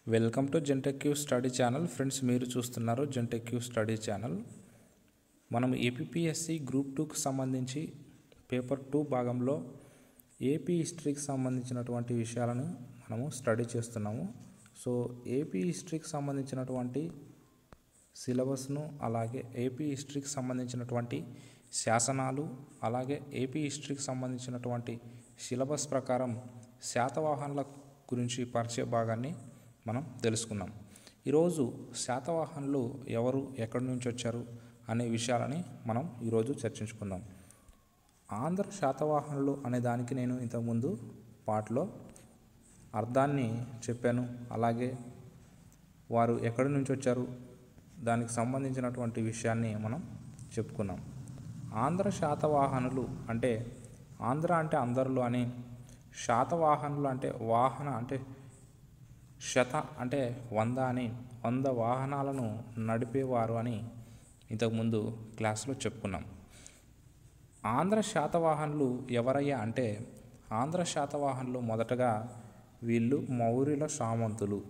welcome to జెంటెక్యూ study channel friends మీరు చూస్తున్నారు జెంటెక్యూ స్టడీ ఛానల్ మనం ఏపీఎస్సి గ్రూప్ టూకి సంబంధించి పేపర్ టూ భాగంలో ఏపీ హిస్టరీకి సంబంధించినటువంటి విషయాలను మనము స్టడీ చేస్తున్నాము సో ఏపీ హిస్టరీకి సంబంధించినటువంటి సిలబస్ను అలాగే ఏపీ హిస్టరీకి సంబంధించినటువంటి శాసనాలు అలాగే ఏపీ హిస్టరీకి సంబంధించినటువంటి సిలబస్ ప్రకారం శాతవాహనుల గురించి పరిచయ భాగాన్ని మనం తెలుసుకున్నాం ఈరోజు శాతవాహనులు ఎవరు ఎక్కడి నుంచి వచ్చారు అనే విషయాలని మనం ఈరోజు చర్చించుకుందాం ఆంధ్ర శాతవాహనులు అనే దానికి నేను ఇంతకుముందు పాటలో అర్థాన్ని చెప్పాను అలాగే వారు ఎక్కడి నుంచి వచ్చారు దానికి సంబంధించినటువంటి విషయాన్ని మనం చెప్పుకున్నాం ఆంధ్ర శాతవాహనులు అంటే ఆంధ్ర అంటే అందరులు అని శాతవాహనులు అంటే వాహన అంటే శత అంటే వంద అని వంద వాహనాలను నడిపేవారు అని ఇంతకుముందు క్లాస్లో చెప్పుకున్నాం ఆంధ్ర శాతవాహనులు ఎవరయ్యా అంటే ఆంధ్ర శాతవాహనులు మొదటగా వీళ్ళు మౌర్యుల సామంతులు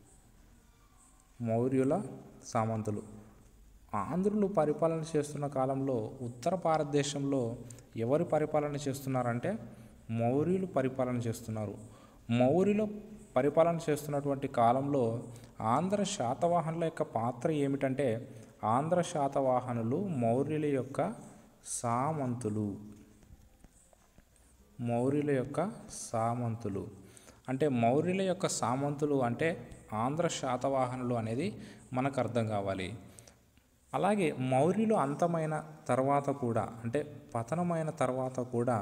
మౌర్యుల సామంతులు ఆంధ్రులు పరిపాలన చేస్తున్న కాలంలో ఉత్తర భారతదేశంలో ఎవరు పరిపాలన చేస్తున్నారంటే మౌర్యులు పరిపాలన చేస్తున్నారు మౌర్యుల పరిపాలన చేస్తున్నటువంటి కాలంలో ఆంధ్ర శాతవాహనుల యొక్క పాత్ర ఏమిటంటే ఆంధ్ర శాతవాహనులు మౌర్యుల యొక్క సామంతులు మౌర్యుల యొక్క సామంతులు అంటే మౌర్యుల యొక్క సామంతులు అంటే ఆంధ్ర శాతవాహనులు అనేది మనకు అర్థం కావాలి అలాగే మౌర్యులు అంతమైన తర్వాత కూడా అంటే పతనమైన తర్వాత కూడా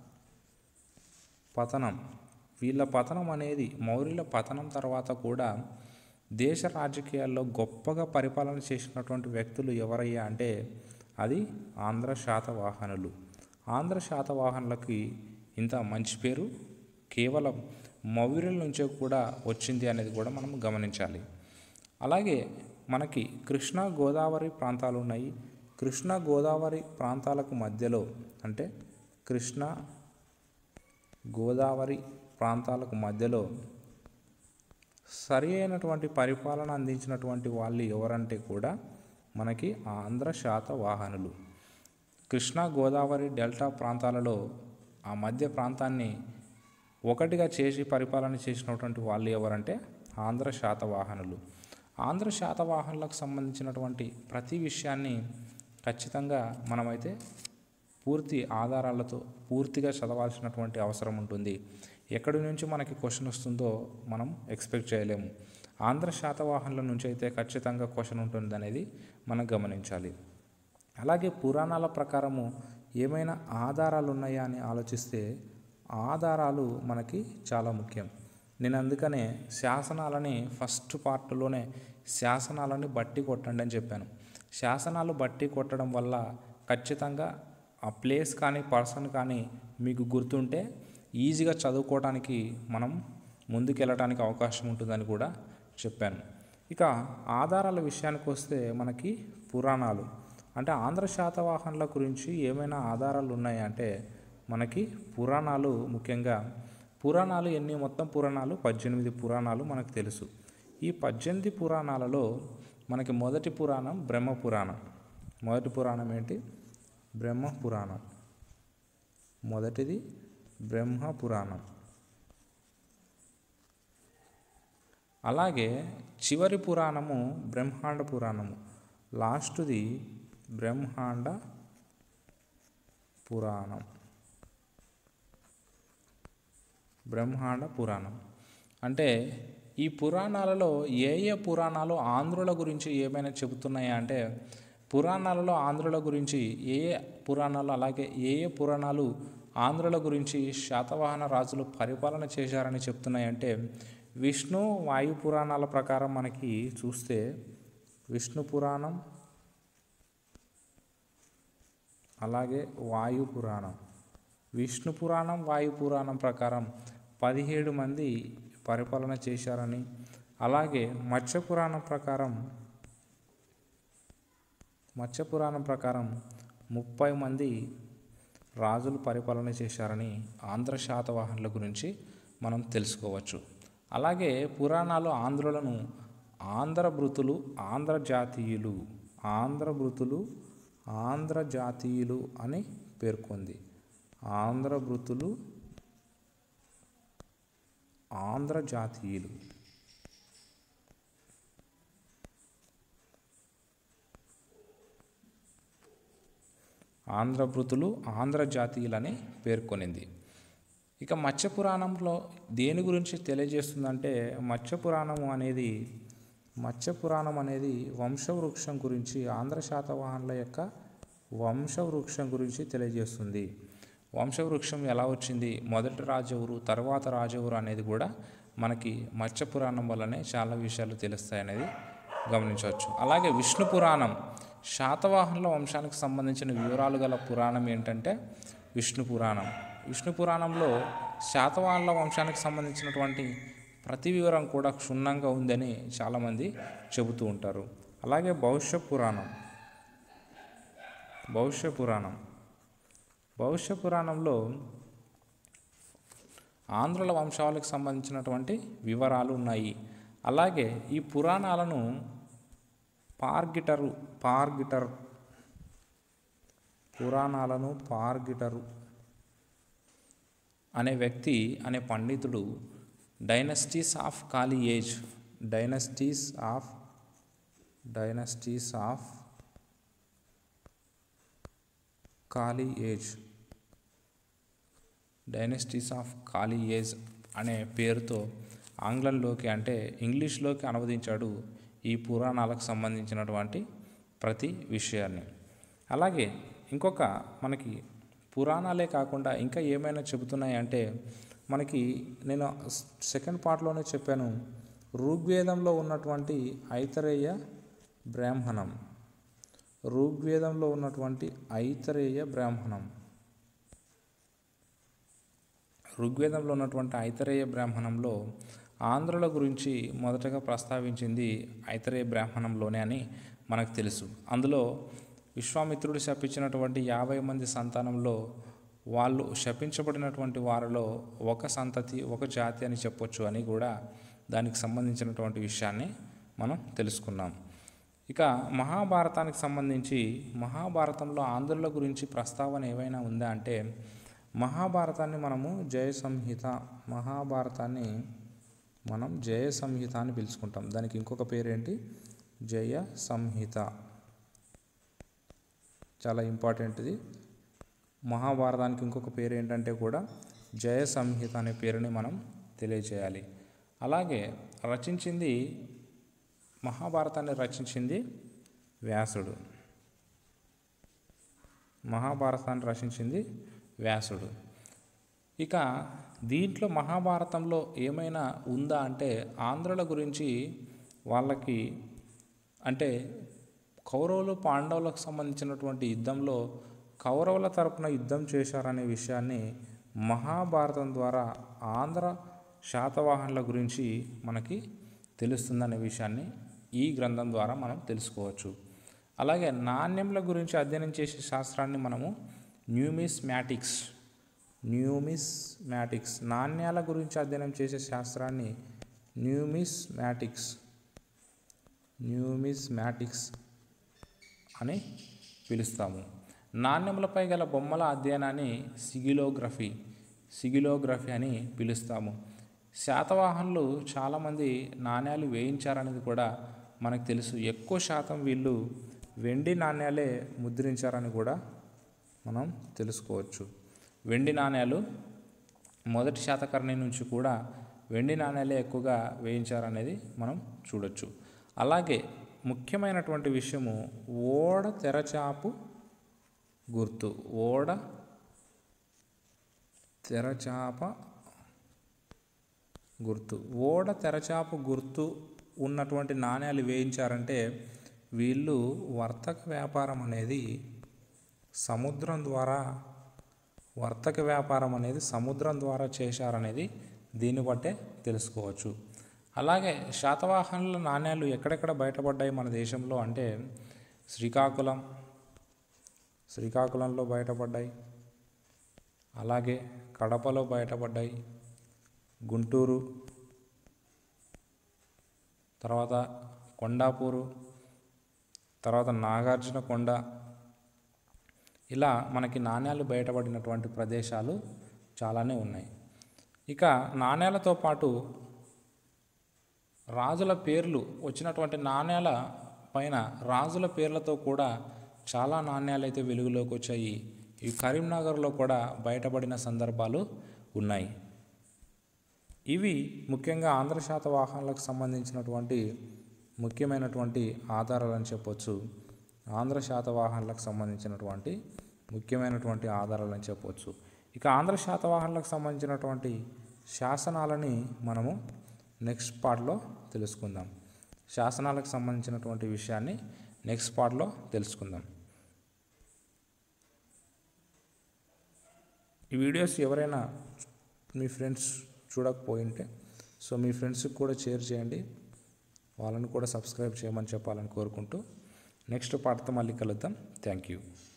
పతనం వీళ్ళ పతనం అనేది మౌర్యుల పతనం తర్వాత కూడా దేశ రాజకీయాల్లో గొప్పగా పరిపాలన చేసినటువంటి వ్యక్తులు ఎవరయ్యా అంటే అది ఆంధ్ర శాతవాహనులు ఆంధ్ర శాతవాహనులకి ఇంత మంచి పేరు కేవలం మౌర్యుల నుంచే కూడా వచ్చింది అనేది కూడా మనం గమనించాలి అలాగే మనకి కృష్ణా గోదావరి ప్రాంతాలు ఉన్నాయి కృష్ణా గోదావరి ప్రాంతాలకు మధ్యలో అంటే కృష్ణా గోదావరి ప్రాంతాలకు మధ్యలో సరి అయినటువంటి పరిపాలన అందించినటువంటి వాళ్ళు ఎవరంటే కూడా మనకి ఆంధ్ర శాతవాహనులు కృష్ణా గోదావరి డెల్టా ప్రాంతాలలో ఆ మధ్య ప్రాంతాన్ని ఒకటిగా చేసి పరిపాలన చేసినటువంటి వాళ్ళు ఎవరంటే ఆంధ్ర శాతవాహనులు ఆంధ్ర శాతవాహనులకు సంబంధించినటువంటి ప్రతి విషయాన్ని ఖచ్చితంగా మనమైతే పూర్తి ఆధారాలతో పూర్తిగా చదవాల్సినటువంటి అవసరం ఉంటుంది ఎక్కడి నుంచి మనకి క్వశ్చన్ వస్తుందో మనం ఎక్స్పెక్ట్ చేయలేము ఆంధ్ర శాతవాహనుల నుంచి అయితే ఖచ్చితంగా క్వశ్చన్ ఉంటుంది అనేది మనం గమనించాలి అలాగే పురాణాల ప్రకారము ఏమైనా ఆధారాలు ఉన్నాయా అని ఆలోచిస్తే ఆధారాలు మనకి చాలా ముఖ్యం నేను అందుకనే శాసనాలని ఫస్ట్ పార్ట్లోనే శాసనాలని బట్టి కొట్టండి అని చెప్పాను శాసనాలు బట్టి కొట్టడం వల్ల ఖచ్చితంగా ఆ ప్లేస్ కానీ పర్సన్ కానీ మీకు గుర్తుంటే ఈజీగా చదువుకోవడానికి మనం ముందుకెళ్ళడానికి అవకాశం ఉంటుందని కూడా చెప్పాను ఇక ఆధారాల విషయానికి వస్తే మనకి పురాణాలు అంటే ఆంధ్ర శాతవాహనుల గురించి ఏమైనా ఆధారాలు ఉన్నాయంటే మనకి పురాణాలు ముఖ్యంగా పురాణాలు ఎన్ని మొత్తం పురాణాలు పద్దెనిమిది పురాణాలు మనకు తెలుసు ఈ పద్దెనిమిది పురాణాలలో మనకి మొదటి పురాణం బ్రహ్మ పురాణం మొదటి పురాణం ఏంటి బ్రహ్మ పురాణం మొదటిది బ్రహ్మ పురాణం అలాగే చివరి పురాణము బ్రహ్మాండ పురాణము లాస్ట్ది బ్రహ్మాండ పురాణం బ్రహ్మాండ పురాణం అంటే ఈ పురాణాలలో ఏ ఏ పురాణాలు ఆంధ్రుల గురించి ఏమైనా చెబుతున్నాయా అంటే పురాణాలలో ఆంధ్రుల గురించి ఏ ఏ పురాణాలు అలాగే ఏ ఏ పురాణాలు ఆంధ్రుల గురించి శాతవాహన రాజులు పరిపాలన చేశారని చెప్తున్నాయంటే విష్ణు వాయు పురాణాల ప్రకారం మనకి చూస్తే విష్ణు పురాణం అలాగే వాయు పురాణం విష్ణు పురాణం వాయు పురాణం ప్రకారం పదిహేడు మంది పరిపాలన చేశారని అలాగే మత్స్య పురాణం ప్రకారం మత్స్య పురాణం ప్రకారం ముప్పై మంది రాజులు పరిపాలన చేశారని ఆంధ్ర శాతవాహనుల గురించి మనం తెలుసుకోవచ్చు అలాగే పురాణాలు ఆంధ్రులను ఆంధ్రభృతులు ఆంధ్ర జాతీయులు ఆంధ్రభృతులు ఆంధ్ర జాతీయులు అని పేర్కొంది ఆంధ్రభృతులు ఆంధ్ర జాతీయులు ఆంధ్రభృతులు ఆంధ్ర జాతీయులని పేర్కొనింది ఇక మత్స్య పురాణంలో దేని గురించి తెలియజేస్తుందంటే మత్స్య పురాణము అనేది మత్స్య పురాణం అనేది వంశవృక్షం గురించి ఆంధ్ర శాతవాహనుల యొక్క వంశవృక్షం గురించి తెలియజేస్తుంది వంశవృక్షం ఎలా వచ్చింది మొదటి రాజెవరు తర్వాత రాజెవరు అనేది కూడా మనకి మత్స్య పురాణం వల్లనే చాలా విషయాలు తెలుస్తాయి అనేది గమనించవచ్చు అలాగే విష్ణు పురాణం శాతవాహనుల వంశానికి సంబంధించిన వివరాలు గల పురాణం ఏంటంటే విష్ణు పురాణం విష్ణు పురాణంలో శాతవాహనుల వంశానికి సంబంధించినటువంటి ప్రతి వివరం కూడా క్షుణ్ణంగా ఉందని చాలామంది చెబుతూ ఉంటారు అలాగే భవిష్య పురాణం భవిష్య పురాణం భవిష్య పురాణంలో ఆంధ్రుల వంశాలకు సంబంధించినటువంటి వివరాలు ఉన్నాయి అలాగే ఈ పురాణాలను పార్గిటరు పార్గిటర్ పురాణాలను పార్గిటరు అనే వ్యక్తి అనే పండితుడు dynasties of Kali age dynasties of dynasties of Kali age dynasties of Kali age అనే పేరుతో ఆంగ్లంలోకి అంటే ఇంగ్లీష్లోకి అనువదించాడు ఈ పురాణాలకు సంబంధించినటువంటి ప్రతి విషయాన్ని అలాగే ఇంకొక మనకి పురాణాలే కాకుండా ఇంకా ఏమైనా చెబుతున్నాయి అంటే మనకి నేను సెకండ్ పార్ట్లోనే చెప్పాను ఋగ్వేదంలో ఉన్నటువంటి ఐతరేయ బ్రాహ్మణం ఋగ్వేదంలో ఉన్నటువంటి ఐతరేయ బ్రాహ్మణం ఋగ్వేదంలో ఉన్నటువంటి ఐతరేయ బ్రాహ్మణంలో ఆంధ్రుల గురించి మొదటగా ప్రస్తావించింది ఐతరేయ బ్రాహ్మణంలోనే అని మనకు తెలుసు అందులో విశ్వామిత్రుడు శపించినటువంటి యాభై మంది సంతానంలో వాళ్ళు శపించబడినటువంటి వారిలో ఒక సంతతి ఒక జాతి అని చెప్పొచ్చు అని కూడా దానికి సంబంధించినటువంటి విషయాన్ని మనం తెలుసుకున్నాం ఇక మహాభారతానికి సంబంధించి మహాభారతంలో ఆంధ్రుల గురించి ప్రస్తావన ఏవైనా ఉందా అంటే మహాభారతాన్ని మనము జయ సంహిత మహాభారతాన్ని మనం జయ సంహిత అని పిలుచుకుంటాం దానికి ఇంకొక పేరేంటి జయ సంహిత చాలా ఇంపార్టెంట్ ఇది మహాభారతానికి ఇంకొక పేరు ఏంటంటే కూడా జయ సంహిత అనే పేరుని మనం తెలియజేయాలి అలాగే రచించింది మహాభారతాన్ని రచించింది వ్యాసుడు మహాభారతాన్ని రచించింది వ్యాసుడు ఇక దీంట్లో మహాభారతంలో ఏమైనా ఉందా అంటే ఆంధ్రుల గురించి వాళ్ళకి అంటే కౌరవులు పాండవులకు సంబంధించినటువంటి యుద్ధంలో కౌరవుల తరపున యుద్ధం చేశారనే విషయాన్ని మహాభారతం ద్వారా ఆంధ్ర శాతవాహనుల గురించి మనకి తెలుస్తుందనే విషయాన్ని ఈ గ్రంథం ద్వారా మనం తెలుసుకోవచ్చు అలాగే నాణ్యముల గురించి అధ్యయనం చేసే శాస్త్రాన్ని మనము న్యూమిస్ మ్యాటిక్స్ న్యూమిస్ మ్యాటిక్స్ నాణ్యాల గురించి అధ్యయనం చేసే శాస్త్రాన్ని న్యూమిస్ మ్యాటిక్స్ న్యూమిస్ మ్యాటిక్స్ అని పిలుస్తాము నాణ్యములపై గల బొమ్మల అధ్యయనాన్ని సిగిలోగ్రఫీ సిగిలోగ్రఫీ అని పిలుస్తాము శాతవాహనులు చాలామంది నాణ్యాలు వేయించారనేది కూడా మనకు తెలుసు ఎక్కువ శాతం వీళ్ళు వెండి నాణ్యాలే ముద్రించారని కూడా మనం తెలుసుకోవచ్చు వెండి నాణ్యాలు మొదటి శాతకర్ణి నుంచి కూడా వెండి నాణ్యాలే ఎక్కువగా వేయించారనేది మనం చూడొచ్చు అలాగే ముఖ్యమైనటువంటి విషయము ఓడ తెరచాపు గుర్తు ఓడ తెరచాప గుర్తు ఓడ తెరచాపు గుర్తు ఉన్నటువంటి నాణ్యాలు వేయించారంటే వీళ్ళు వర్తక వ్యాపారం అనేది సముద్రం ద్వారా వర్తక వ్యాపారం అనేది సముద్రం ద్వారా చేశారనేది దీన్ని బట్టే తెలుసుకోవచ్చు అలాగే శాతవాహనుల నాణ్యాలు ఎక్కడెక్కడ బయటపడ్డాయి మన దేశంలో అంటే శ్రీకాకుళం శ్రీకాకుళంలో బయటపడ్డాయి అలాగే కడపలో బయటపడ్డాయి గుంటూరు తర్వాత కొండాపూరు తర్వాత నాగార్జున కొండ ఇలా మనకి నాణ్యాలు బయటపడినటువంటి ప్రదేశాలు చాలానే ఉన్నాయి ఇక నాణ్యాలతో పాటు రాజుల పేర్లు వచ్చినటువంటి నాణ్యాల పైన రాజుల పేర్లతో కూడా చాలా నాణ్యాలు అయితే వెలుగులోకి వచ్చాయి ఈ కరీంనగర్లో కూడా బయటపడిన సందర్భాలు ఉన్నాయి ఇవి ముఖ్యంగా ఆంధ్ర శాతవాహనులకు సంబంధించినటువంటి ముఖ్యమైనటువంటి ఆధారాలని చెప్పొచ్చు ఆంధ్ర శాతవాహనులకు సంబంధించినటువంటి ముఖ్యమైనటువంటి ఆధారాలని చెప్పొచ్చు ఇక ఆంధ్ర శాతవాహనులకు సంబంధించినటువంటి శాసనాలని మనము నెక్స్ట్ పార్ట్లో తెలుసుకుందాం శాసనాలకు సంబంధించినటువంటి విషయాన్ని నెక్స్ట్ పార్ట్లో తెలుసుకుందాం ఈ వీడియోస్ ఎవరైనా మీ ఫ్రెండ్స్ చూడకపోయింటే సో మీ ఫ్రెండ్స్కి కూడా షేర్ చేయండి వాళ్ళని కూడా సబ్స్క్రైబ్ చేయమని చెప్పాలని కోరుకుంటూ నెక్స్ట్ పాటతో మళ్ళీ కలుద్దాం థ్యాంక్ యూ